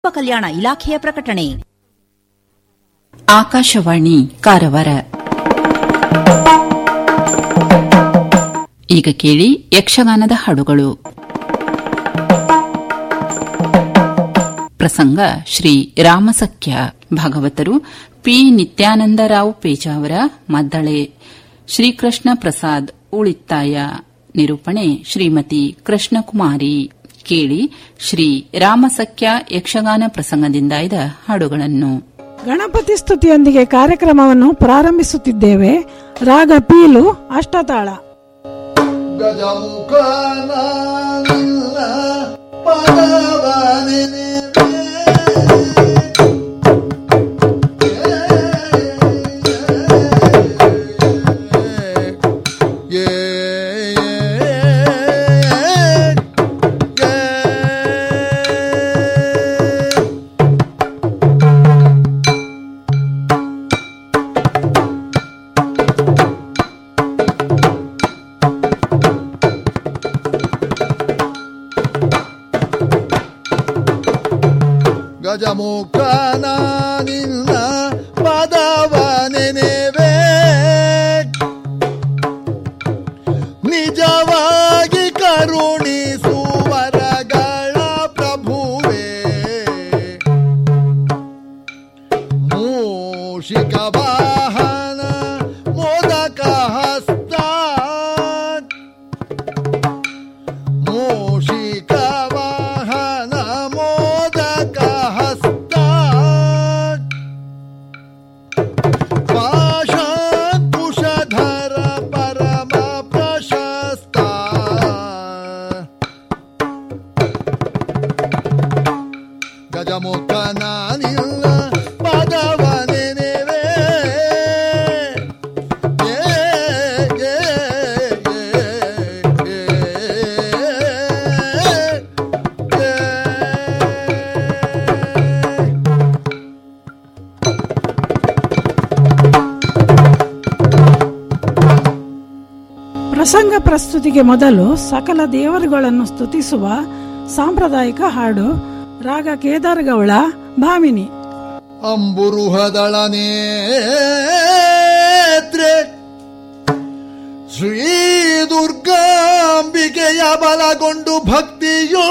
ಕಲ್ಯಾಣ ಇಲಾಖೆಯ ಪ್ರಕಟಣೆ ಆಕಾಶವಾಣಿ ಕಾರವಾರ ಈಗ ಕೇಳಿ ಯಕ್ಷಗಾನದ ಹಾಡುಗಳು ಪ್ರಸಂಗ ಶ್ರೀ ರಾಮಸಖ್ಯ ಭಾಗವತರು ಪಿ ನಿತ್ಯಾನಂದರಾವ್ ಪೇಜಾವರ ಮದ್ದಳೆ ಶ್ರೀಕೃಷ್ಣ ಪ್ರಸಾದ್ ಉಳಿತ್ತಾಯ ನಿರೂಪಣೆ ಶ್ರೀಮತಿ ಕೃಷ್ಣಕುಮಾರಿ ಕೇಳಿ ಶ್ರೀ ರಾಮಸಖ್ಯ ಯಕ್ಷಗಾನ ಪ್ರಸಂಗದಿಂದಾಯ್ದ ಹಾಡುಗಳನ್ನು ಗಣಪತಿ ಸ್ತುತಿಯೊಂದಿಗೆ ಕಾರ್ಯಕ್ರಮವನ್ನು ಪ್ರಾರಂಭಿಸುತ್ತಿದ್ದೇವೆ ರಾಗ ಪೀಲು ಅಷ್ಟತಾಳ ಗಜಮುಖನ ನಿನ್ನ ಪದವನೆ ಗಜಮುಖನ ನಿನ್ನ ಪದವನೆನೆವೆ ನಿಜವಾಗಿ ಕರುಣಿಸುವರಗಳ ಪ್ರಭುವೇ ಮೂಷಿಕ ವಾಹನ ಮೋದಕ ಹಸ್ತ ಮೂಷಿಕ ವಾಹನ ಮೋದಕ ಹಸ್ತ ಪಾಶಾಂಕುಶಧರ ಪರಮ ಪ್ರಶಸ್ತ ಗಜಮುಖನ ನಿಲ್ಲ ಪದವನೆನೆವೆ ಏ, ಏ, ಏ, ಏ, ಏ. ಪ್ರಸಂಗ ಪ್ರಸ್ತುತಿಗೆ ಮೊದಲು ಸಕಲ ದೇವರುಗಳನ್ನು ಸ್ತುತಿಸುವ ಸಾಂಪ್ರದಾಯಿಕ ಹಾಡು ರಾಗ ಕೇದಾರಗೌಳ ಭಾಮಿನಿ ಅಂಬುರುಹದಳ ನೇತ್ರೆ ಶ್ರೀ ದುರ್ಗಾಂಬಿಕೆಯ ಬಲಗೊಂಡು ಭಕ್ತಿಯು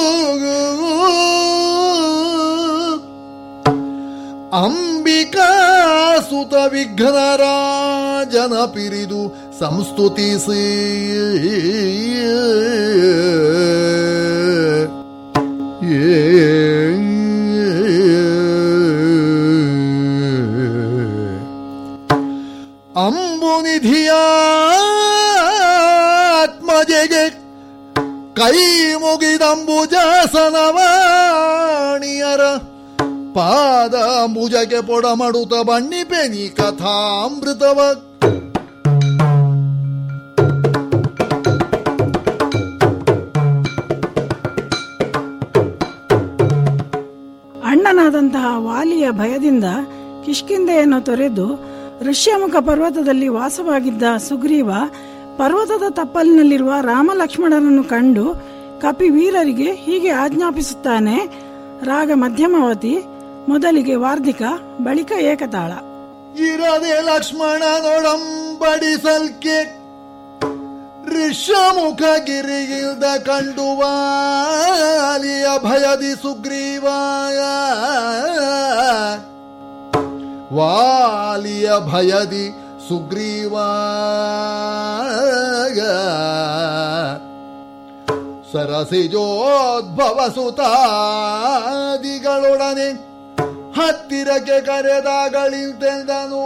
ಅಂಬಿಕಾ ಸುತ ವಿಘ್ನರಾಜನ ಪಿರಿದು ಸಂಸ್ತುತಿಸಿ ಅಂಬುನಿಧಿಯಾತ್ಮಜೆಗೆ ಕೈ ಮುಗಿದಂಬುಜಾಸನವಾಣಿಯರ ಪಾದ ಅಂಬುಜಕ್ಕೆ ಪೊಡಮಡುತ ಬಣ್ಣಿಪೆನಿ ಕಥಾಮೃತವ ಅಣ್ಣನಾದಂತಹ ವಾಲಿಯ ಭಯದಿಂದ ಕಿಷ್ಕಿಂದೆಯನ್ನು ತೊರೆದು ಋಷ್ಯಮುಖ ಪರ್ವತದಲ್ಲಿ ವಾಸವಾಗಿದ್ದ ಸುಗ್ರೀವ ಪರ್ವತದ ತಪ್ಪಲಿನಲ್ಲಿರುವ ರಾಮಲಕ್ಷ್ಮಣರನ್ನು ಕಂಡು ಕಪಿವೀರರಿಗೆ ಹೀಗೆ ಆಜ್ಞಾಪಿಸುತ್ತಾನೆ ರಾಗ ಮಧ್ಯಮವತಿ ಮೊದಲಿಗೆ ವಾರ್ಧಿಕ ಬಳಿಕ ಏಕತಾಳ ಇರದೆ ಲಕ್ಷ್ಮಣ ನೋಡಂಬಡಿಸಲ್ಕೆ ಋಷ್ಯಮುಖ ಗಿರಿಗಿಲ್ದ ಕಂಡು ವಾಲಿಯ ಭಯದಿ ಸುಗ್ರೀವಾಯ ವಾಲಿಯ ಭಯದಿ ಸುಗ್ರೀವಾಯ ಸರಸಿಜೋದ್ಭವ ಸುತಾದಿಗಳೊಡನೆ ಹತ್ತಿರಕ್ಕೆ ಕರೆದಾಗಳಿಂತೆಂದನು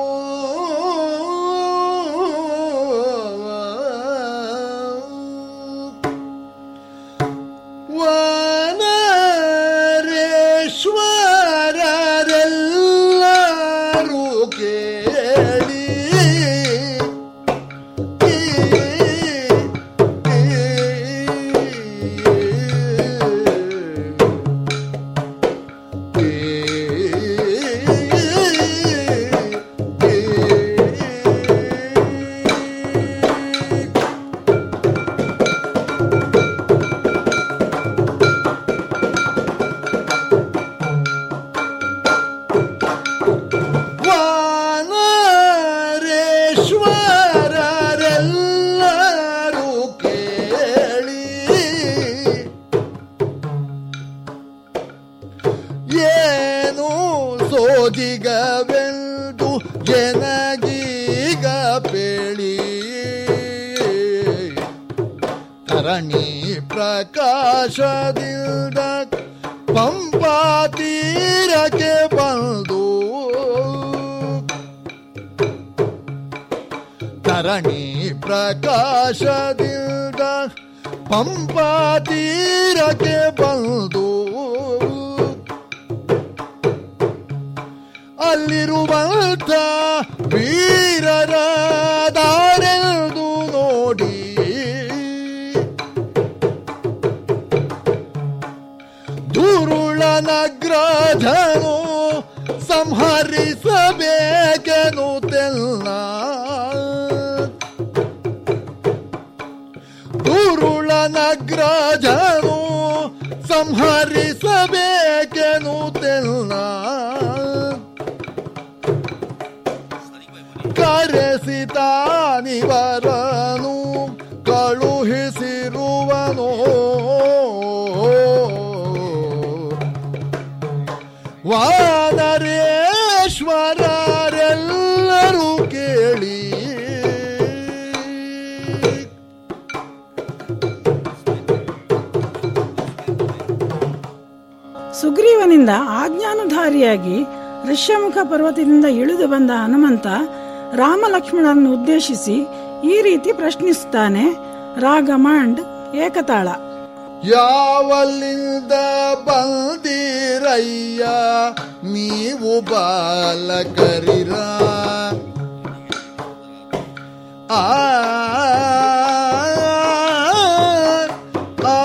ವನರೇಶ್ವರರೆಲ್ಲರೂ ಕೇಳಿ ಏನು ಸೋಜಿಗವೆಂದು ಜನಗೀಗ ಪೇಳಿ ಧರಣಿ ಪ್ರಕಾಶದಿಂದ ಪಂಪಾ ತೀರಕ್ಕೆ ಬಂದು ಧರಣಿ ಪ್ರಕಾಶದಿಂದ ಪಂಪಾ ತೀರಕ್ಕೆ ಬಂದು ಅಲ್ಲಿರುವಂತ ವೀರರ ದಾರೆಂದು ನೋಡಿ ದುರುಳ ನಗ್ರಜನು ಸಂಹರಿಸಬೇಕೆನು ತೆಲ್ಲ ದುರುಳ ನಗ್ರಜನು ಸಂಹರಿಸಬೇಕೆನು ತೆಲ್ಲ ಕರೆಸಿತಾನಿವರನು ಕಳುಹಿಸಿರುವನೋ ವಾನರೇಶ್ವರರೆಲ್ಲರೂ ಕೇಳಿ ಸುಗ್ರೀವನಿಂದ ಆಜ್ಞಾನುಧಾರಿಯಾಗಿ ಋಷ್ಯಮುಖ ಪರ್ವತದಿಂದ ಇಳಿದು ಬಂದ ಹನುಮಂತ ರಾಮ ಲಕ್ಷ್ಮಣರನ್ನು ಉದ್ದೇಶಿಸಿ ಈ ರೀತಿ ಪ್ರಶ್ನಿಸುತ್ತಾನೆ ರಾಗ ಮಾಂಡ್ ಏಕತಾಳ ಯಾವಲ್ಲಿಂದ ಬಂದಿರಯ್ಯ ನೀವು ಬಾಲಕರಿರ ಆ ಆ,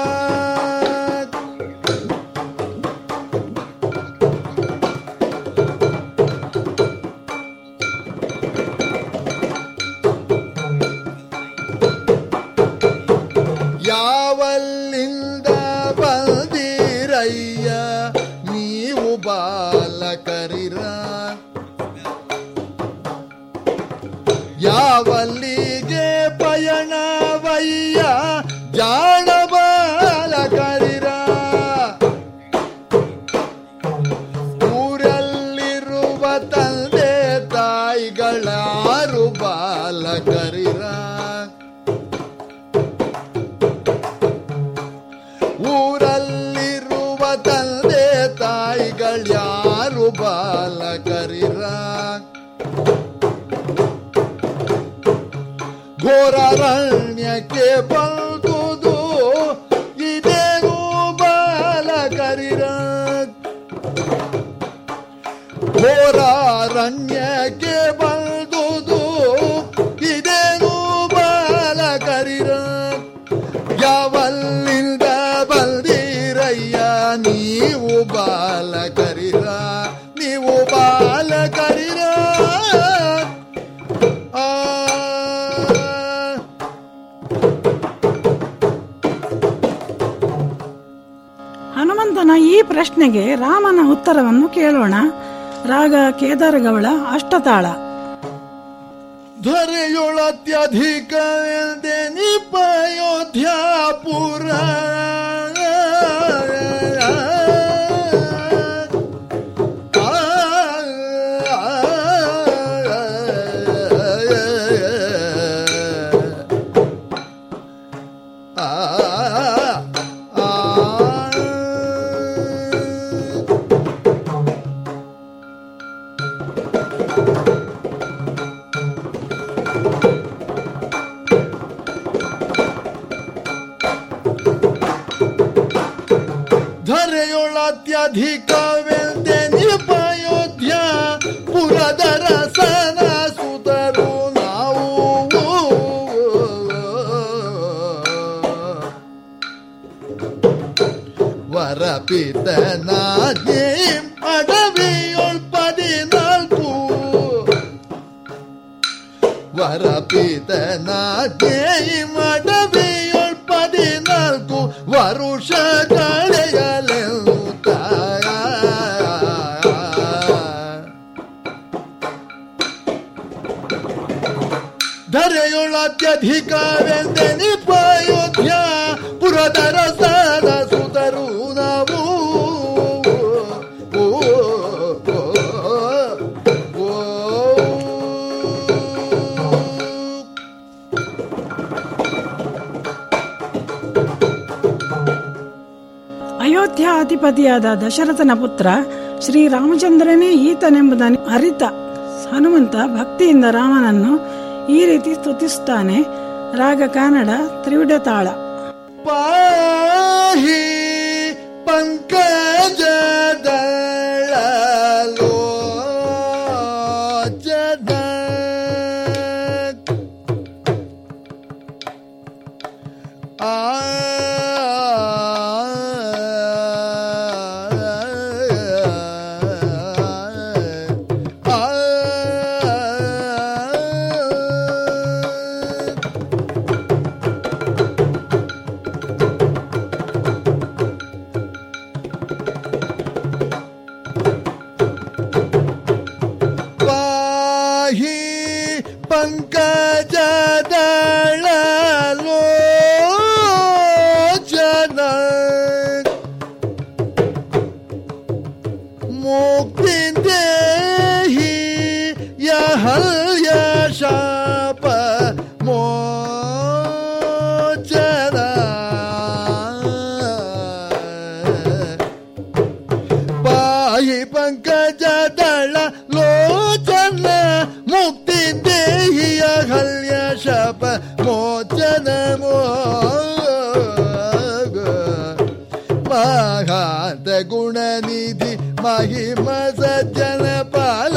ಯಾವಲ್ಲಿಂದ ಬಂದಿರಯ್ಯ ನೀವು ಬಾಲಕರಿರ ಯಾವಲ್ಲಿಗೆ ಪಯಣವಯ್ಯ ಜಾಣ ಬಾಲಕರಿರ ಊರಲ್ಲಿರುವ ತಂದೆ ತಾಯಿಗಳಾರು ಬಾಲಕರಿರ ಊರಲ್ಲಿರುವ ತಂದೆ ತಾಯಿಗಳ್ಯಾರು ಬಾಲಕರಿರ ಘೋರಾರಣ್ಯಕ್ಕೆ ಬಂದುದು ಇದೇನು ಬಾಲಕರಿರ ಘೋರಾರಣ್ಯಕ್ಕೆ ಬಂದುದು ಇದೇನು ಬಾಲಕರಿರ ಯಾವಲ್ಲಿಂದ ಬಂದಿರಯ್ಯ ನೀವು ಬಾಲಕರಿರ ನೀವು ಬಾಲಕರಿರ ಆ ಹನುಮಂತನ ಈ ಪ್ರಶ್ನೆಗೆ ರಾಮನ ಉತ್ತರವನ್ನು ಕೇಳೋಣ ರಾಗ ಕೇದಾರಗೌಳ ಅಷ್ಟತಾಳ ಧ್ವರೆಯೊಳತ್ಯಧಿಕ ನಿಪಯೋಧ್ಯಾಪುರ ಧರೆಯೊಳತ್ಯಧಿಕವೆಂದೆ ನಿಪಯೋಧ್ಯ ಪುರದರ ಸನ ಸುತರು ನಾವು ವರಪಿತನಾಜ್ಞೆ ಅಡವಿಯೊಳ್ ಪದಿನಾಲ್ಕು ವರಪಿತನಾಜ್ಞೆ ಅಡವಿಯೊಳ್ ಪದಿನಾಲ್ಕು ವರುಷ ಕಳೆಯಲೆಂತ ಧರೆಯೊಳತ್ಯಧಿಕವೆಂದೆ ನಿಪಯೋಧ್ಯ ಪುರದರ ಸದ ಸುತರು ನಾವು ಸೀತಾಧಿಪತಿಯಾದ ದಶರಥನ ಪುತ್ರ ಶ್ರೀರಾಮಚಂದ್ರನೇ ಈತನೆಂಬುದನ್ನು ಅರಿತ ಹನುಮಂತ ಭಕ್ತಿಯಿಂದ ರಾಮನನ್ನು ಈ ರೀತಿ ಸ್ತುತಿಸುತ್ತಾನೆ ರಾಗ ಕನ್ನಡ ತ್ರಿವಿಡ ತಾಳ ಪಾಹಿ ಪಂಕಜ ದಳಲೋ ಜನ ಆ ಪಾಹಿ ಪಂಕಜ ದಳಲೋ ಜನ ಮುಕ್ತಿ ದೇಹಿ ಯಹಲ್ಯ ಶಾಪ ಮೋಚನ ಪಾಹಿ ಪಂಕಜ ದಳ ಲೋಚನ ಮುಕ್ತಿ ದೇಹಿಯ ಹಲ್ಯ ಶಪ ಮೋಚನ ಮಹಾಂತ ಗುಣನಿಧಿ ಮಹಿಮ ಸಜ್ಜನ ಪಾಲ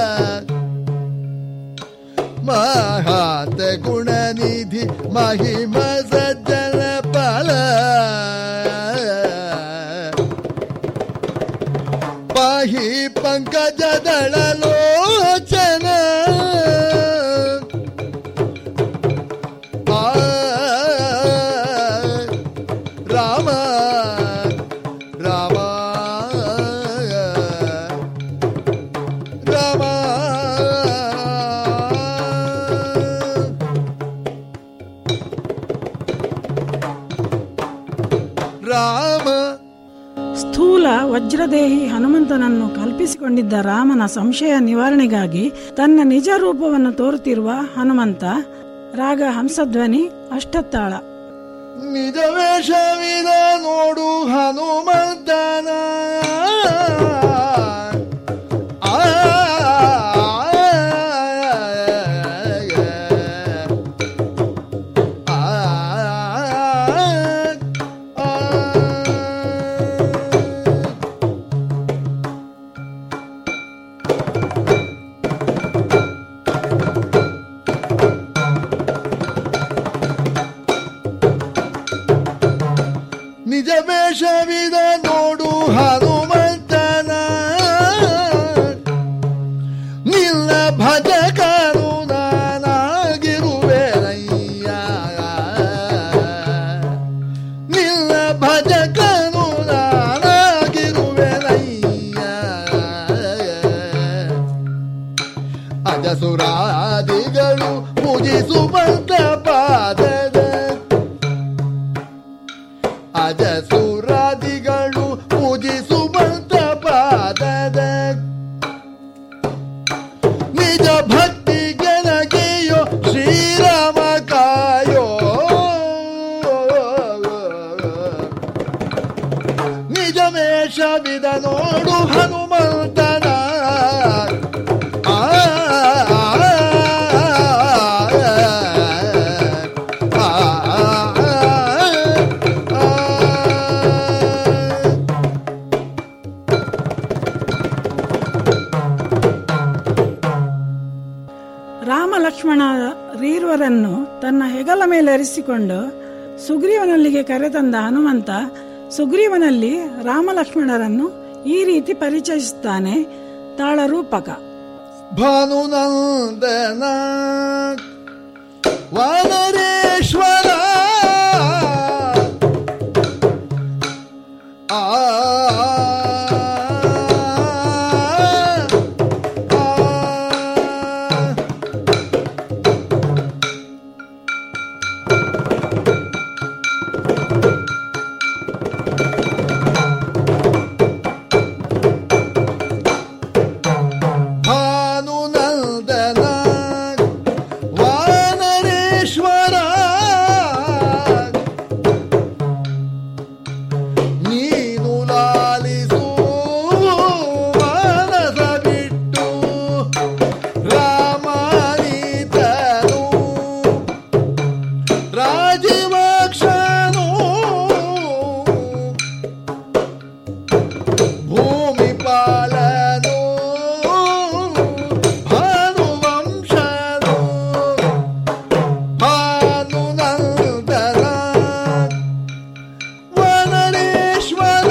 ಮಹಾಂತ ಗುಣನಿಧಿ ಮಹಿಮ ಸಜ್ಜನ ಪಾಲ ಪಾಹಿ ಪಂಕಜ ದಳಲೋಚನ ಆ, ರಾಮ ರಾಮ ರಾಮ ರಾಮ ಸ್ಥೂಲ ವಜ್ರದೇಹಿ ಹನುಮಂತನನ್ನು ಕಲ್ಪಿಸಿಕೊಂಡಿದ್ದ ರಾಮನ ಸಂಶಯ ನಿವಾರಣೆಗಾಗಿ ತನ್ನ ನಿಜ ರೂಪವನ್ನು ತೋರುತ್ತಿರುವ ಹನುಮಂತ ರಾಗ ಹಂಸಧ್ವನಿ ಅಷ್ಟತ್ತಾಳ ನಿಜ ವೇಷವಿದ ನೋಡು ಹನುಮಂತನ ಆ, ಆ, ಆ. ನಿಜ ವೇಷವಿದ ನೋಡು ಹನುಮಂತನ ನಿನ್ನ ಭಜಕನು ನಾನಾಗಿರುವೆನಯ್ಯ ನಿನ್ನ ಭಜಕನು ನಾನಾಗಿರುವೆನಯ್ಯ ಅಜಸುರಾದಿಗಳು ಪೂಜಿಸುವಂತ ಪಾದದ ಅಜಸುರಾದಿಗಳು ಪೂಜಿಸುವಂತ ಪಾದದ ನಿಜ ಭಕ್ತಿ ಗೆನಗೆಯೋ ಶ್ರೀರಾಮ ಕಾಯೋ ನಿಜ ಮೇಷವಿದ ನೋಡು ಹನುಮಂತನ ಆ, ಆ, ಆ, ಆ, ಆ. ರಾಮ ಲಕ್ಷ್ಮಣ ರೀರ್ವರನ್ನು ತನ್ನ ಹೆಗಲ ಮೇಲೆ ಅರಿಸಿಕೊಂಡು ಸುಗ್ರೀವನಲ್ಲಿಗೆ ಕರೆತಂದ ಹನುಮಂತ ಸುಗ್ರೀವನಲ್ಲಿ ರಾಮ ಲಕ್ಷ್ಮಣರನ್ನು ಈ ರೀತಿ ಪರಿಚಯಿಸುತ್ತಾನೆ ತಾಳರೂಪಕ ಭಾನುನಂದನ ವಾನರೇಶ್ವರ ಆ ಆ ಭಾನುನಂದನ ವಾನರೇಶ್ವರ ಬಾಲನು ಭಾನುವಂಶನು ಭಾನುನಂದನ ವನರೇಶ್ವರ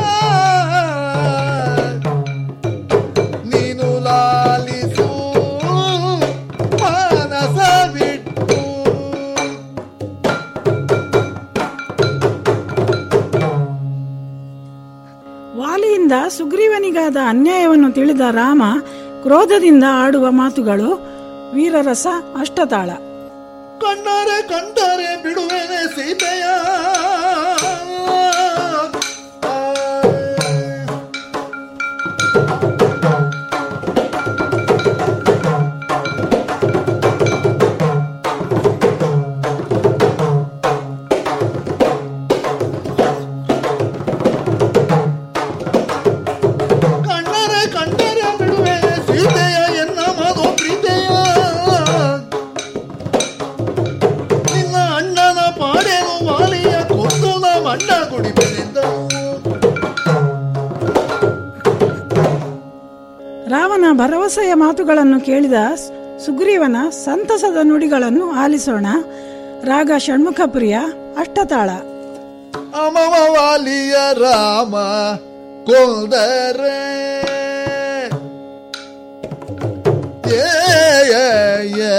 ನೀನು ಲಾಲಿಸು ಮಾನಸ ಬಿಟ್ಟು ವಾಲಿಯಿಂದ ಸುಗ್ರೀವನಿಗಾದ ಅನ್ಯಾಯವನ್ನು ತಿಳಿದ ರಾಮ ಕ್ರೋಧದಿಂದ ಆಡುವ ಮಾತುಗಳು ವೀರರಸ ಅಷ್ಟತಾಳ ಕಣ್ಣರೆ ಕಂಡರೆ ಬಿಡುವೆನೆ ಸೀತೆಯ ಕಣ್ಣರೆ ಕಂಡರೆ ಬಿಡುವೆನೆ ಸೀತೆಯ ಎನ್ನ ಮಧು ಪ್ರೀತೆಯ ನಿನ್ನ ಅಣ್ಣನ ಪಾಡೇನು ವಾಲಿಯ ಕೊಂದು ನಮ್ಮ ಅಣ್ಣ ಕುಡಿಬೆನೆಂದನು ರಾಮನ ಭರವಸೆಯ ಮಾತುಗಳನ್ನು ಕೇಳಿದ ಸುಗ್ರೀವನ ಸಂತಸದ ನುಡಿಗಳನ್ನು ಆಲಿಸೋಣ ರಾಗ ಷಣ್ಮುಖ ಪ್ರಿಯ ಅಷ್ಟತಾಳ ಅಮವ ವಾಲಿಯ ರಾಮ ಕೊಂದರೆ ಏ ಏ, ಏ,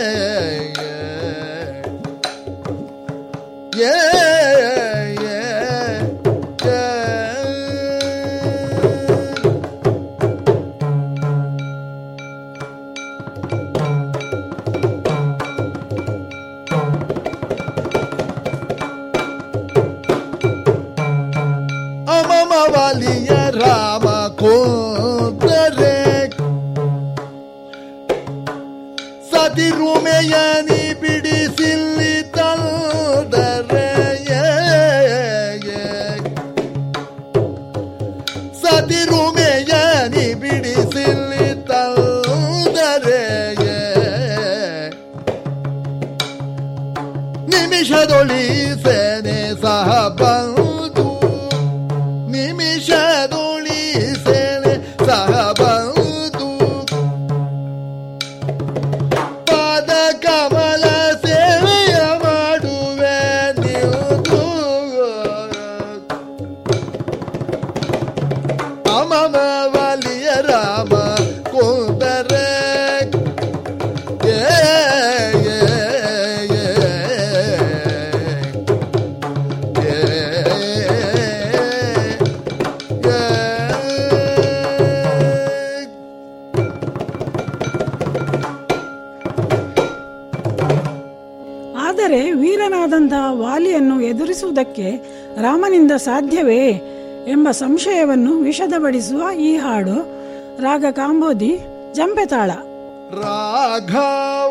ಏ, ಏ, ಏ, ಏ. ಅಮಮ ವಾಲಿಯ ರಾಮ ಕೊಂದರೆ ಸತಿರುಮೆಯನಿ ಬಿಡಿಸಿಲ್ಲಿ ತಂದರೆ ಸತಿರುಮೆಯನಿ ಬಿಡಿಸಿಲ್ಲಿ ತಂದರೆ ನಿಮಿಷದೊಳಿ ಸೇನೆ ಸಹ ಬಂದು ನಿಮಿಷದೊಳಿ ಸೇನೆ ಸಹ ಬಂದು ಪಾದ ಕಮಲ ಸೇವೆಯ ಮಾಡುವೆ ನೀವು ಅಮಮ ವಾಲಿಯ ರಾಮ ಕೊಂದರೆ ಏ ಏ, ಏ, ಏ, ಏ. ಆದರೆ ವೀರನಾದಂತಹ ವಾಲಿಯನ್ನು ಎದುರಿಸುವುದಕ್ಕೆ ರಾಮನಿಂದ ಸಾಧ್ಯವೇ ಎಂಬ ಸಂಶಯವನ್ನು ವಿಷದಪಡಿಸುವ ಈ ಹಾಡು ರಾಗ ಕಾಂಬೋದಿ ಜಂಪೆತಾಳ ರಾಘವ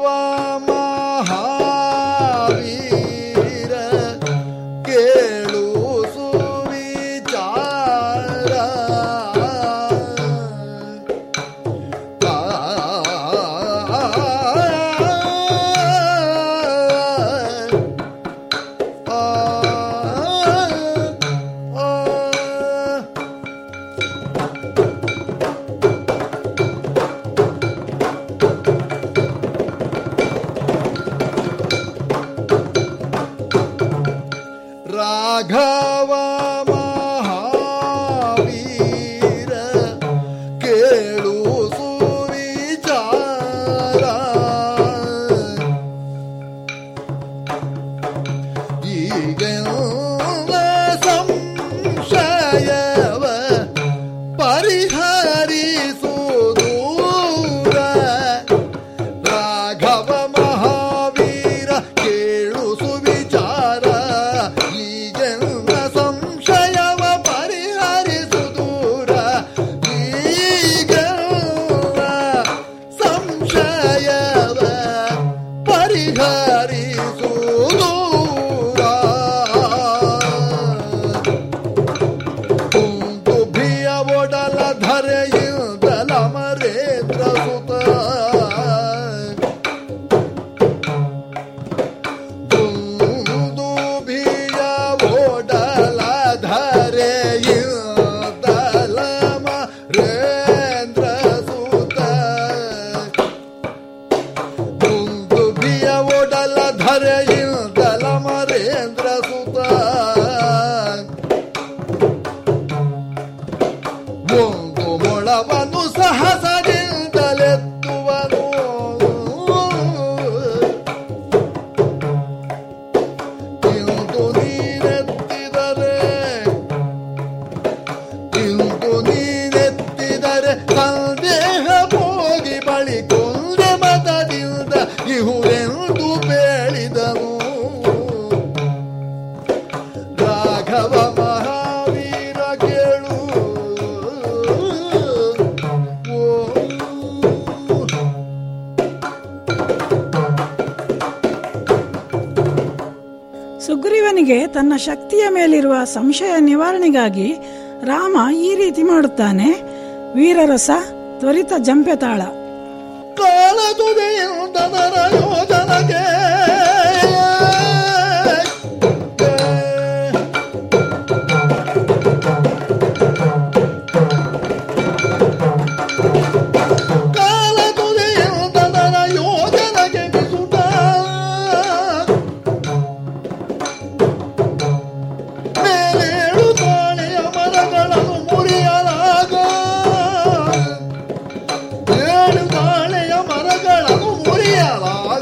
ಮಹಾವೀರ ಕೇಳು ಸುವಿಚಾರ ಆ, ಆ, ಆ, ಆ. ರಾಘವ ಮಹಾವೀರ ಕೇಳು ಸುವಿಚಾರ ಈಗೆಲ್ಲ ಸಂಶಯವ ಪರಿಹರಿಸು ದೂರ ರಾಘವ ಮಹಾವೀರ ಕೇಳು ಸುವಿಚಾರ ಈಗೆಲ್ಲ ಸಂಶಯವ ಪರಿಹರಿಸು ದೂರ ಈಗೆಲ್ಲ ಸಂಶಯವ ಪರಿಹರಿಸು ದೂರ ಕುಂಕುಭಿಯ ಒಡಲ ಧರೆಯುದಲ ಮರೇಂದ್ರ ಸುತ ಕುಂದುಭಿಯ ಒಡಲ ಧರೆಯುದಲ ಮರೇಂದ್ರ ದಳವನ್ನು ಸಹಸದಿಂದಲೆತ್ತುವನು ಇಂದು ನೀನೆತ್ತಿದರೆ ಇಂದು ನೀನೆತ್ತಿದರೆ ಸಂದೇಹ ಹೋಗಿ ಬಳಿ ಕೊಂದೆ ಮತದಿಂದ ಇಹುರೆಂದು ಬೇಳಿದನು ರಾಘವ ಮಹಾವೀರ ಕೇಳು ಓ ಸುಗ್ರೀವನಿಗೆ ತನ್ನ ಶಕ್ತಿಯ ಮೇಲಿರುವ ಸಂಶಯ ನಿವಾರಣೆಗಾಗಿ ರಾಮ ಈ ರೀತಿ ಮಾಡುತ್ತಾನೆ ವೀರರಸ ತ್ವರಿತ ಜಂಪೆತಾಳ ಕಾಲ ತುದಿಯಿಂದ ನರ ಯೋಜನಗೆ ಕಾಲ ತುದಿಯಿಂದ ನರ ಯೋಜನಗೆ ಬಿಸುಟ ಮೇಲೇಳು ತಾಳೆಯ ಮರಗಳನ್ನು ಮುರಿಯಲಾಗ ಏಳು ತಾಳೆಯ ಮರಗಳನ್ನು ಮುರಿಯಲಾಗ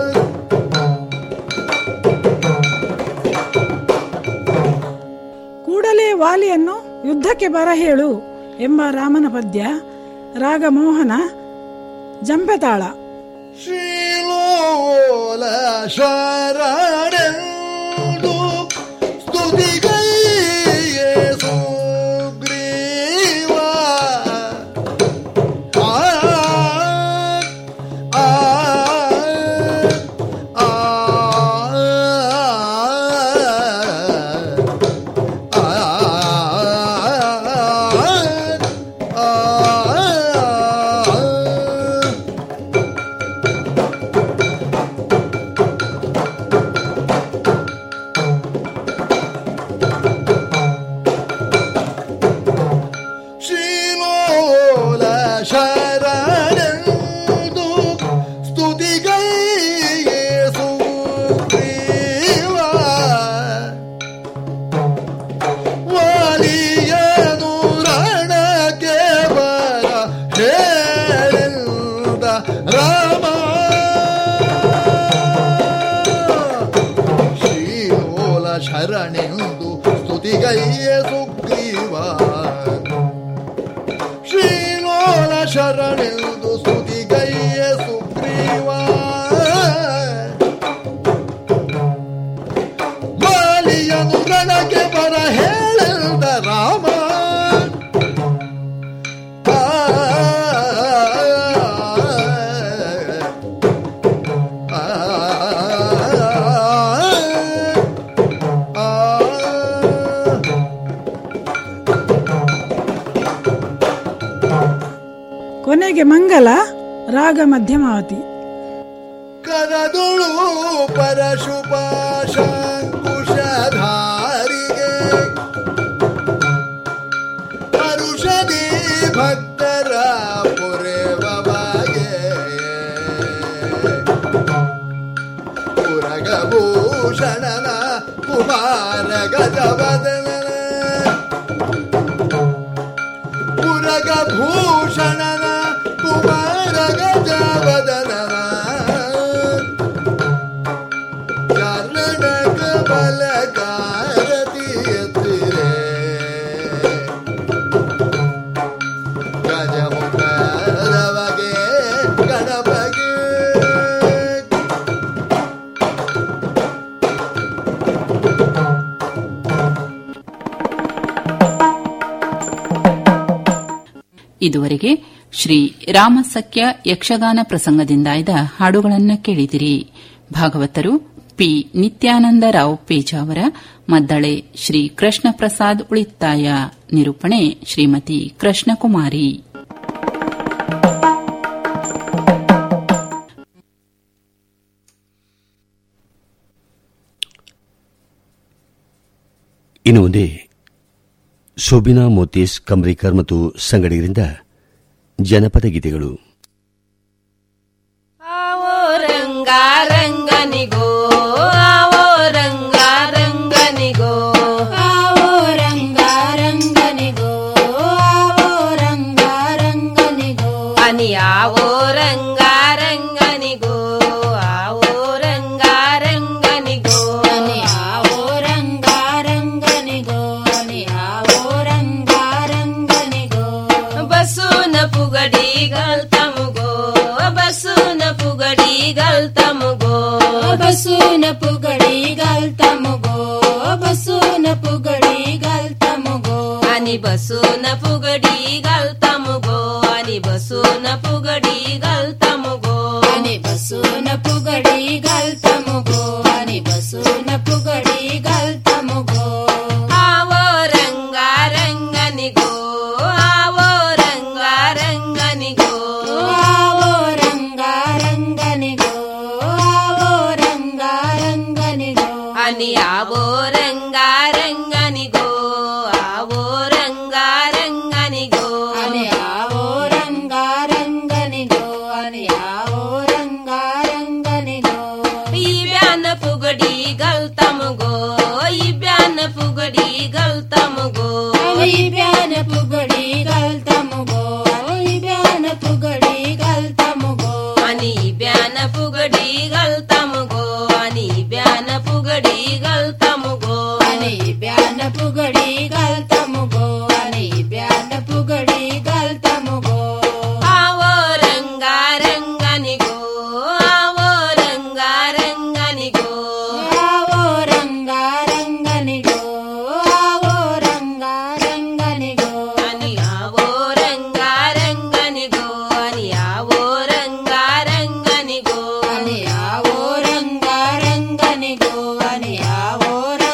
ಕೂಡಲೇ ವಾಲಿಯನ್ನು ಯುದ್ಧಕ್ಕೆ ಬರ ಹೇಳು ಎಂಬ ರಾಮನ ಪದ್ಯ ರಾಗ ಮೋಹನ ಜಂಪೆತಾಳ ಶ್ರೀಲೋಲ ಶರಣೆಂದು ಸ್ತುತಿಗೈಯೇ ಸುಗ್ರೀವ ಆ ಆ ಆ ಆ ಶ್ರೀಲೋಲ ಶರಣೆಂದು ಸ್ತುತಿಗೈಯೇ ಸುಗ್ರೀವ ವಾಲಿಯನು ರಣಕ್ಕೆ ಬರ ಹೇಳಿದ ರಾಮ ಶ್ರೀಲೋಲ ಶರಣೆಂದು ಸ್ತುತಿಗೈಯೇ ಸುಗ್ರೀವ ಶ್ರೀಲೋಲ ಶರಣೆಂದು ಸ್ತುತಿಗೈಯ ಸುಗ್ರೀವ ಬಾಲಿಯನು ರಣಕ್ಕೆ ಬರ ಹೇಳಿದ ರಾಮ ಆ, ಆ, ಆ, ಆ. ಕೊನೆಗೆ ಮಂಗಲ ರಾಗ ಮಧ್ಯಮಾವತಿ ಕರದುಳು ಪರಶುಪಾಶಂಕುಶಧಾರಿಗೆ ಹರುಷದಿ ಭಕ್ತರ ಪುರೇವಗೆ ಪುರಗಭೂಷಣನ ಕುಮಾರ ಗಜವದನ ಪುರಗಭೂಷಣನ ಕುಮಾರ ಗಜವದನನ ಕರ್ಣಕ ಬಲಕಾರತಿ ಎತ್ತಿರೆ ಗಜಮುಖರವಗೆ ಗಣಪಗೆ ಇದುವರೆಗೆ ಶ್ರೀ ರಾಮಸಖ್ಯ ಯಕ್ಷಗಾನ ಪ್ರಸಂಗದಿಂದಾಯ್ದ ಹಾಡುಗಳನ್ನು ಕೇಳಿದಿರಿ ಭಾಗವತರು ಪಿ ನಿತ್ಯಾನಂದ ರಾವ್ ಪೇಜಾವರ ಮದ್ದಳೆ ಶ್ರೀ ಕೃಷ್ಣ ಪ್ರಸಾದ್ ಉಳಿತ್ತಾಯ ನಿರೂಪಣೆ ಶ್ರೀಮತಿ ಕೃಷ್ಣಕುಮಾರಿ ಇನ್ನು ಮುಂದೆ ಶೋಭಿನಾ ಮೋತೀಸ್ ಕಂಬ್ರಿಕರ್ ಮತ್ತು ಸಂಗಡಿಗರಿಂದ ಜನಪದ ಗೀತೆಗಳು ಆವೋ ರಂಗ ರಂಗನಿಗೋ ಆವೋ ರಂಗ ರಂಗನಿಗೋ ಆವೋ ರಂಗ ರಂಗನಿಗೋ ಆವೋ ರಂಗ అని ఆవో రంగారంగనిగో ఆవో రంగారంగనిగో అని ఆవో రంగారంగనిగో అని ఆవో రంగారంగనిగో బస్సున పుగడి గల్తముగో బస్సున పుగడి గల్తముగో బస్సున పుగడి గల్తముగో బస్సున పుగడి గల్తముగో అని బస్సున పుగడి గల్తముగో అని బస్సున పుగడి గల్తముగో అని బస్సున పుగడి గల్తముగో అని బస్సున పుగడి గల్తముగో ఆవో రంగారంగనిగో ఆవో రంగారంగనిగో ఆవో రంగారంగనిగో ఆవో రంగారంగనిగో అని ఆవో రంగారంగనిగో ఆవో రంగారంగనిగో అని ఆవో రంగారంగనిగో అని ఆవో రంగారంగనిగో ఈ బ్యాన పుగడి గల్తముగో ఈ బ్యాన పుగడి గల్తముగో ఈ బ్యాన పుగడి గల్తముగో ఈ బ్యాన పుగడి గల్తముగో అని ఈ బ్యాన పుగడి గల్తముగో అని ఈ బ్యాన పుగడి గల్తముగో అని బ్యాన పుగడి గల్తముగో అని బ్యాన పుగడి గల్తముగో ఆవో రంగారంగనిగో ఆవో రంగారంగనిగో ఆవో రంగారంగనిగో ఆవో రంగారంగనిగో అని ఆవో రంగారంగనిగో అని ఆవో రంగారంగనిగో అని ఆవో రంగారంగనిగో అని ఆవో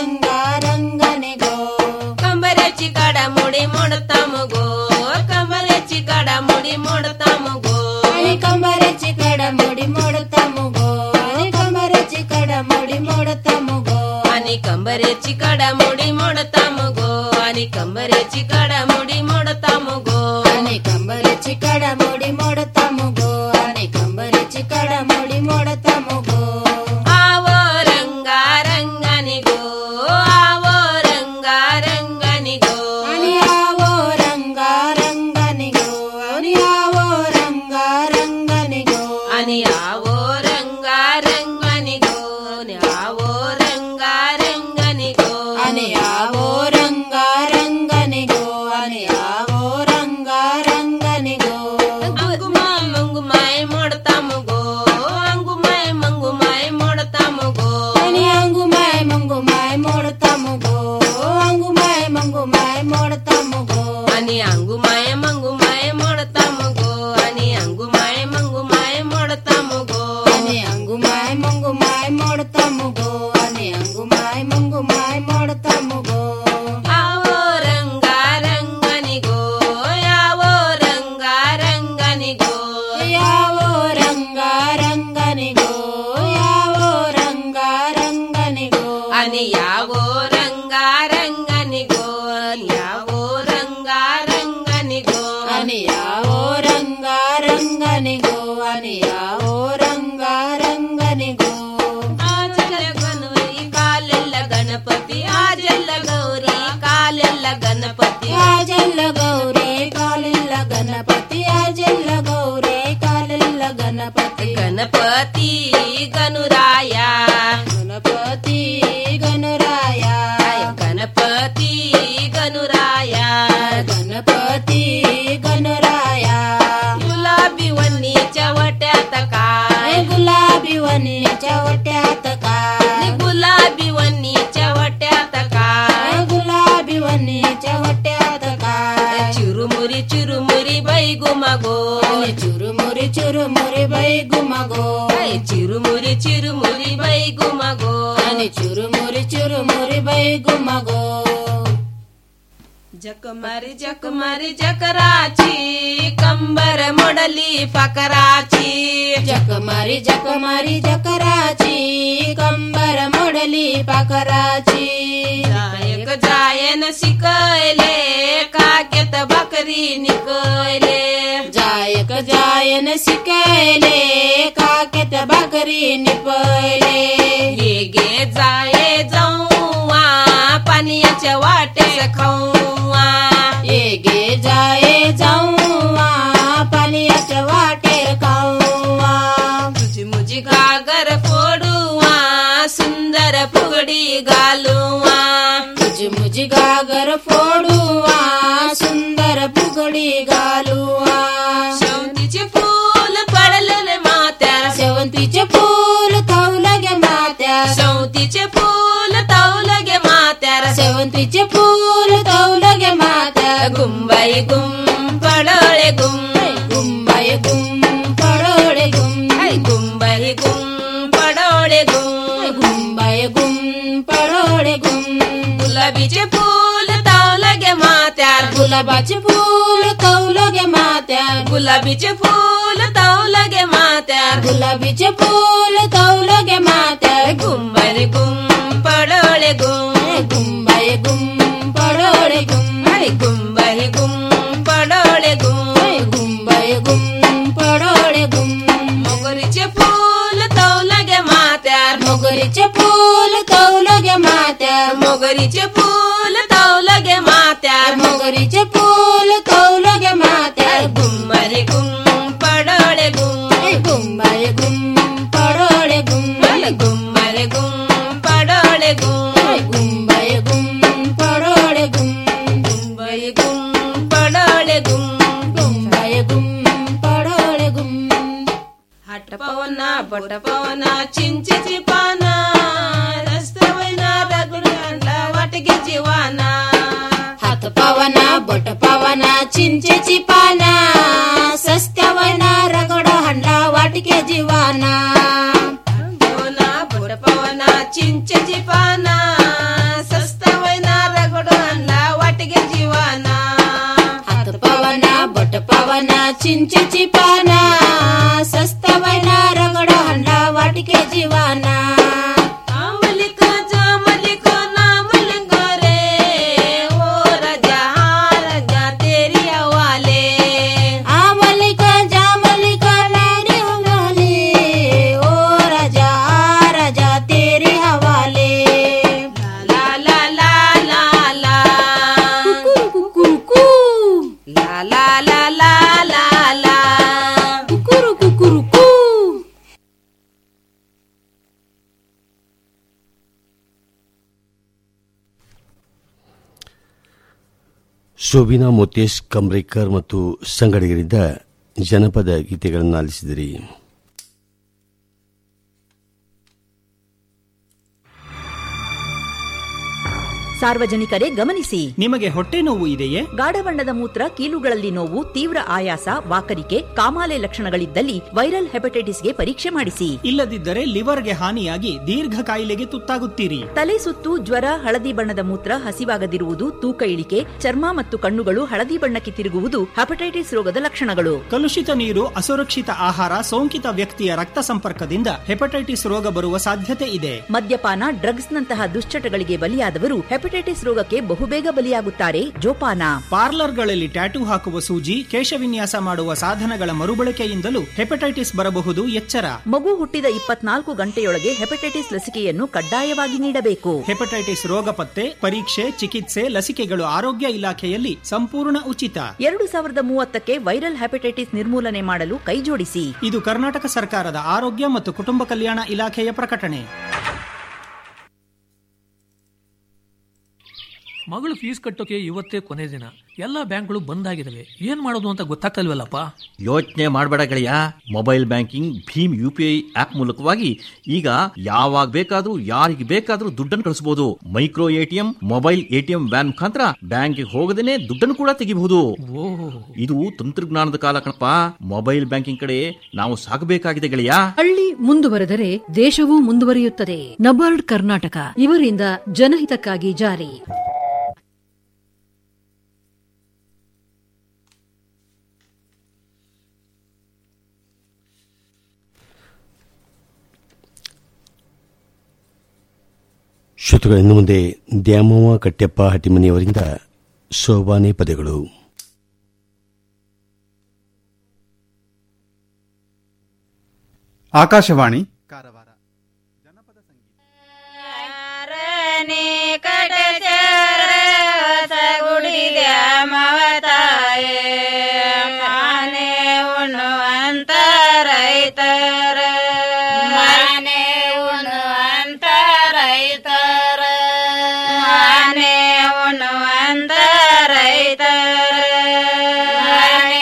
రంగారంగనిగో కంబరెచ్చి కడ ముడి ముడతముగో కంబరెచ్చి కడ ముడి ముడతముగో అని కంబరచి కడ ముడి మొడతముగో అని కంబరచి కడ ముడి మొడతముగో అని కంబరెచ్చి కడ ముడి ముడతముగో అని కంబరెచ్చి కడ ముడి ముడతముగో అని కంబరచి కడ ముడి మొడతముగో అని కంబరచి కడ ముడి మొడతముగో ఆవో రంగారంగనిగో ఆవో రంగారంగనిగో అని ఆవో రంగారంగనిగో అని ఆవో రంగారంగనిగో అని ఆవో రంగారంగనిగో అని ఆవో రంగారంగనిగో అని ఆవో రంగారంగనిగో అని ఆవో రంగారంగనిగో అంగుమాయ్ మంగుమాయ్ మొడతముగో అంగుమాయ్ మంగుమాయ్ మొడతముగో అని అంగుమాయ్ మంగుమాయ్ మొడతముగో అంగుమాయ్ మంగుమాయ్ మొడతముగో అని అంగుమాయ మంగుమాయ మొడతముగో అని అంగుమాయ మంగుమాయ మొడతముగో అని అంగుమాయ్ మంగుమాయ్ మొడతముగో అని అంగుమాయ్ మంగుమాయ్ మొడతముగో ఆవో రంగారంగనిగో యావో రంగారంగనిగో యావో రంగారంగనిగో యావో రంగారంగనిగో అని యావో రంగారంగనిగో యావో రంగారంగనిగో అని యావో రంగారంగనిగో అని యావో రంగారంగనిగో ఆజల గౌరి కాలెల్ల గణపతి ఆజల్ల గౌరి కాలెల్ల గణపతి ఆజల్ల గౌరే కాలిల్ల గణపతి ఆజల్ల గౌరే కాలిల్ల గణపతి గణపతి గనురాయ గణపతి గణరాయ గణపతి గనురాయ గణపతి గణరాయ గులాబీ వన్నీ చవట్యాత కాయ గులాబీ వన్ని చవట్యాత గులాబీ వన్నీ చవట్యాత కాయ గులాబీ వన్ని చవట్యాత చిరుమురి చిరుమురి బైగుమగో చురుమురి చురుమురి బై గుమగో చిరుమురి చిరుమురి బైగుమగో అని చురుమురి చురుమురి బై గుమగో జకమరి జకమరి జకరాచి కంబర మొడలి పకరాచి జకమరి జకమరి జకరాచి కంబర మొడలి పకరాచి जायक जायन शिकले काक्यत बकरी निकले जायक जायन शिकले काकेत भाकरी निपले गे गे जाये जाऊआ पाण्याच्या वाटेस खाऊआ ये गे जाये जाऊआ पाण्याच्या चालूआ शेवंतीचे फूल पडलेले मात्यार शेवंतीचे फूल तवलगे मात्या शेवंतीचे फूल तावलगे मात्यार शेवंतीचे फूल तवलगे मात्या गुंबाई गुम पडळे गुम गुंबाय गुम पडोळे गुम हाय गुंबाई गुम पडळे गुम गुंबाय गुम पडोळे गुम गुलाबीचे फूल तावलगे मात्यार गुलाबाचे फूल तवलगे मात्या गुलाबीचे फूल तावलगे मात्यार गुलाबीचे फूल तवलगे मात्या गुंबाई गुम पडळे गुम गुंबाय गुम पडोळे गुम हाय गुंबाई गुम पडळे गुम गुंबाय गुम पडोळे गुम मोगरीचे फूल तावलगे मात्यार मोगरीचे फूल तवलगे मात्या मोगरीचे फूल तावलगे मात्यार मोगरीचे फूल तवलगे मात्या गुम्मारे गुम पडळे गुम गुंबाय गुम पडोळे गुम गुम्मारे गुम पडळे गुम गुंबाय गुम पडोळे गुम गुंबाई गुम पडळे गुम गुंबाय गुम पडोळे गुम हट पवना बट पवना चिंचेची पाना रस्तवैना रगड आणला वाटगे जीवाना हात पावना बोट पावना चिंचेची पाना सस्त्यावना रगड हांडला वाटके जीवाना पवना बट पवना चिंचेची पाना सस्तवैना रगड आणला वाटगे जीवाना हात पावना बोट पावना चिंचेची पाना सस्त्यावना रगड हांडला वाटके जीवाना मलिक मलिक नामलिंग रे ओ राजा राजा तेरी हवाले आ मलिक जा मलिक नारी हवाले ओ राजा आ राजा तेरे हवाले ला ला ला ला ला कुकुरुकुकुरुकू ला ला ला ला ला ला कुकुरुकुकुरुकू ಶೋಭಿನಾ ಮೋತೇಶ್ ಕಂಬ್ರೇಕರ್ ಮತ್ತು ಸಂಗಡಿಗರಿಂದ ಜನಪದ ಗೀತೆಗಳನ್ನು ಆಲಿಸಿದಿರಿ ಸಾರ್ವಜನಿಕರೇ ಗಮನಿಸಿ ನಿಮಗೆ ಹೊಟ್ಟೆ ನೋವು ಇದೆಯೇ ಗಾಢ ಬಣ್ಣದ ಮೂತ್ರ ಕೀಲುಗಳಲ್ಲಿ ನೋವು ತೀವ್ರ ಆಯಾಸ ವಾಕರಿಕೆ ಕಾಮಾಲೆ ಲಕ್ಷಣಗಳಿದ್ದಲ್ಲಿ ವೈರಲ್ ಹೆಪಟೈಟಿಸ್ಗೆ ಪರೀಕ್ಷೆ ಮಾಡಿಸಿ ಇಲ್ಲದಿದ್ದರೆ ಲಿವರ್ಗೆ ಹಾನಿಯಾಗಿ ದೀರ್ಘ ಕಾಯಿಲೆಗೆ ತುತ್ತಾಗುತ್ತೀರಿ ತಲೆ ಸುತ್ತು ಜ್ವರ ಹಳದಿ ಬಣ್ಣದ ಮೂತ್ರ ಹಸಿವಾಗದಿರುವುದು ತೂಕ ಇಳಿಕೆ ಚರ್ಮ ಮತ್ತು ಕಣ್ಣುಗಳು ಹಳದಿ ಬಣ್ಣಕ್ಕೆ ತಿರುಗುವುದು ಹೆಪಟೈಟಿಸ್ ರೋಗದ ಲಕ್ಷಣಗಳು ಕಲುಷಿತ ನೀರು ಅಸುರಕ್ಷಿತ ಆಹಾರ ಸೋಂಕಿತ ವ್ಯಕ್ತಿಯ ರಕ್ತ ಸಂಪರ್ಕದಿಂದ ಹೆಪಟೈಟಿಸ್ ರೋಗ ಬರುವ ಸಾಧ್ಯತೆ ಇದೆ ಮದ್ಯಪಾನ ಡ್ರಗ್ಸ್ನಂತಹ ದುಶ್ಚಟಗಳಿಗೆ ಬಲಿಯಾದವರು ಹೆಪಟೈಟಿಸ್ ರೋಗಕ್ಕೆ ಬಹುಬೇಗ ಬಲಿಯಾಗುತ್ತಾರೆ ಜೋಪಾನ ಪಾರ್ಲರ್ಗಳಲ್ಲಿ ಟ್ಯಾಟೂ ಹಾಕುವ ಸೂಜಿ ಕೇಶವಿನ್ಯಾಸ ಮಾಡುವ ಸಾಧನಗಳ ಮರುಬಳಕೆಯಿಂದಲೂ ಹೆಪಟೈಟಿಸ್ ಬರಬಹುದು ಎಚ್ಚರ ಮಗು ಹುಟ್ಟಿದ ಇಪ್ಪತ್ನಾಲ್ಕು ಗಂಟೆಯೊಳಗೆ ಹೆಪಟೈಟಿಸ್ ಲಸಿಕೆಯನ್ನು ಕಡ್ಡಾಯವಾಗಿ ನೀಡಬೇಕು ಹೆಪಟೈಟಿಸ್ ರೋಗ ಪತ್ತೆ ಪರೀಕ್ಷೆ ಚಿಕಿತ್ಸೆ ಲಸಿಕೆಗಳು ಆರೋಗ್ಯ ಇಲಾಖೆಯಲ್ಲಿ ಸಂಪೂರ್ಣ ಉಚಿತ ಎರಡು ಸಾವಿರದ ಮೂವತ್ತಕ್ಕೆ ವೈರಲ್ ಹೆಪಟೈಟಿಸ್ ನಿರ್ಮೂಲನೆ ಮಾಡಲು ಕೈಜೋಡಿಸಿ ಇದು ಕರ್ನಾಟಕ ಸರ್ಕಾರದ ಆರೋಗ್ಯ ಮತ್ತು ಕುಟುಂಬ ಕಲ್ಯಾಣ ಇಲಾಖೆಯ ಪ್ರಕಟಣೆ ಮಗಳು ಫೀಸ್ ಕಟ್ಟೋಕೆ ಇವತ್ತೇ ಕೊನೆ ದಿನ ಎಲ್ಲ ಬ್ಯಾಂಕ್ಗಳು ಬಂದ್ ಆಗಿದಾವೆ ಏನ್ ಮಾಡೋದು ಅಂತ ಗೊತ್ತಾಗ್ತಲ್ವಲ್ಲಪ್ಪ ಯೋಚನೆ ಮಾಡಬೇಡ ಗೆಳೆಯ mobile banking Bhim U P I app ಮೂಲಕವಾಗಿ ಈಗ ಯಾವಾಗ ಬೇಕಾದ್ರೂ ಯಾರಿಗೆ ಬೇಕಾದ್ರೂ ದುಡ್ಡನ್ನು ಕಳಿಸಬಹುದು micro ATM mobile ATM van ಮುಖಾಂತರ ಬ್ಯಾಂಕಿಗೆ ಹೋಗದೇನೆ ದುಡ್ಡನ್ನು ಕೂಡ ತೆಗಿಬಹುದು ಇದು ತಂತ್ರಜ್ಞಾನದ ಕಾಲ ಕಣಪ್ಪ ಮೊಬೈಲ್ ಬ್ಯಾಂಕಿಂಗ್ ಕಡೆ ನಾವು ಸಾಗಬೇಕಾಗಿದೆ ಗೆಳೆಯ ಹಳ್ಳಿ ಮುಂದುವರೆದರೆ ದೇಶವೂ ಮುಂದುವರಿಯುತ್ತದೆ ನಬಾರ್ಡ್ ಕರ್ನಾಟಕ ಇವರಿಂದ ಜನಹಿತಕ್ಕಾಗಿ ಜಾರಿ ಶ್ರೋತೃಗಳ ಇನ್ನು ಮುಂದೆ ದ್ಯಾಮವ್ವ ಕಟ್ಟೆಪ್ಪ ಹಟ್ಟಿಮನಿಯವರಿಂದ ಶೋಭಾನೆ ಪದಗಳು ಆಕಾಶವಾಣಿ ಗುಡಿದ್ಯಾ ಮವತಾಯೇ ಮಾನೆ ಉಣ್ಣುವಂತ ರೈತರ ಮಾನೆ ಉಣ್ಣುವಂತ ರೈತರ ಮಾನೆ ಉಣ್ಣುವಂತ ರೈತರ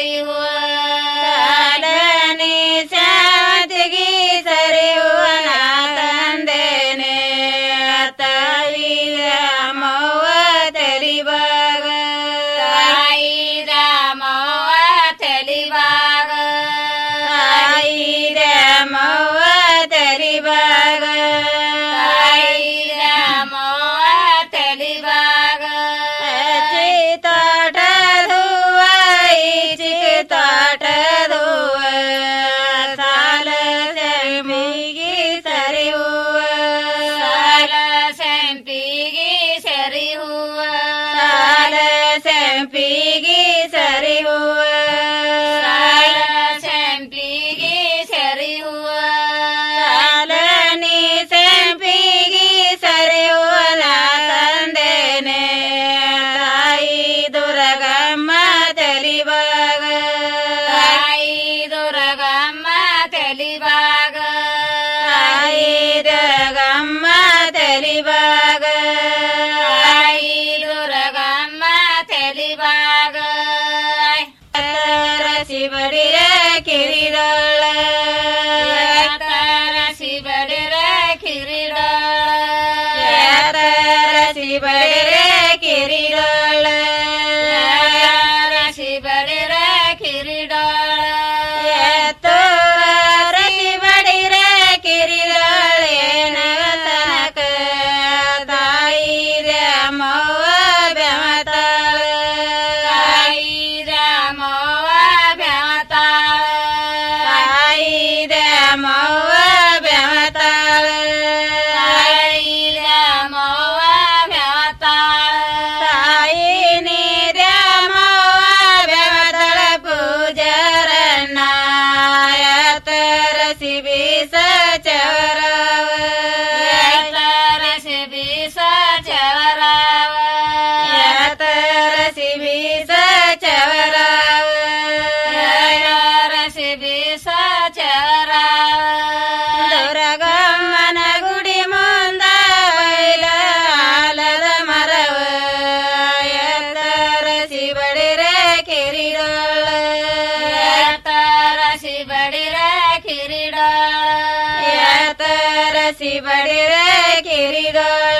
ಸರಿ ಹೂವ ಸಾಲನೆ ಶಾಂತಿಗೆ ಸರಿ ಹೂವ ನಾ ತಂದೇನೆ ತಾಯಿ ರಾಮವ್ವ ತಲಿಬಾಗ ತಾಯಿ ರಾಮವ್ವ ತಲಿಬಾಗ ತಾಯಿ ರಾಮವ್ವ ತಲಿಬಾಗ ತಾಯಿ ರಾಮವ್ವ ತಲಿಬಾಗ ತೋಟದುವ ಈಚೆ ತೋಟದುವ ಸಾಲ ಸೆಂಪಿಗೆ ಸರಿ ಹೂವ ಸಾಲ ಸೆಂಪಿಗೆ ಸರಿ ಹೂವ ಸಾಲ ಸೆಂಪಿಗೆ ಸರಿ ಹೂವ ಸಾಲ ಸೆಂಪಿಗೆ ಸರಿ ಹೂವ ಸಾಲ ನೀ ಸೆಂಪಿಗೆ ಸರಿ ಹೂವ ನಾ ತಂದೇನೆ ತಾಯಿ ದುರ್ಗಮ್ಮ ತಲಿಬಾಗ ತಾಯಿ ದುರ್ಗಮ್ಮ ತಲಿಬಾಗ ತಾಯಿ ದುರ್ಗಮ್ಮ ತಲಿಬಾಗ ತಾಯಿ ದುರ್ಗಮ್ಮ ತಲಿಬಾಗ ರಸಿ ಬಡಿರ ಕಿರಿಡೋಳ ರಸಿ ಬಡಿರ ಕಿರಿಡೋಳ ರಸಿ ಬಡಿರ ಕಿರಿಡೋಳ ರಸಿ ಬಡಿರ ಕಿರಿಡೋಳ ರಸಿ ಬಡಿರ ಕಿರಿಡೋಳ ತನಕ ತಾಯಿ ರಾಮವ್ವ ಬೆಮತಾಳ ತಾಯಿ ರಾಮವ್ವ ಬೆಮತಾಳ ತಾಯಿ ರಾಮವ್ವ ಬೆಮತಾಳ ತಾಯಿ ರಾಮವ್ವ ಬೆಮತಾಳ ತಾಯಿ ನೀ ರಾಮವ್ವ ಬೆಮತಾಳ ಪೂಜಾರನ್ನ ರಸಿ ಬೀಸ ಚವರವ ರಸಿ ಬೀಸ ಚವರವ ರಸಿ ಬೀಸ ಚವರವ ರಸಿ ಬೀಸ ಚವರವ ದುರಗಮ್ಮನ ಗುಡಿ ಮುಂದ ಬೈಲ ಆಲದ ಮರವ ರಸಿ ಬಡಿರ ಕಿರಿಡೋಳ ರಸಿ ಬಡಿರ ಕಿರಿಡೋಳ ರಸಿ ಬಡಿರ ಕಿರಿಡೋಳ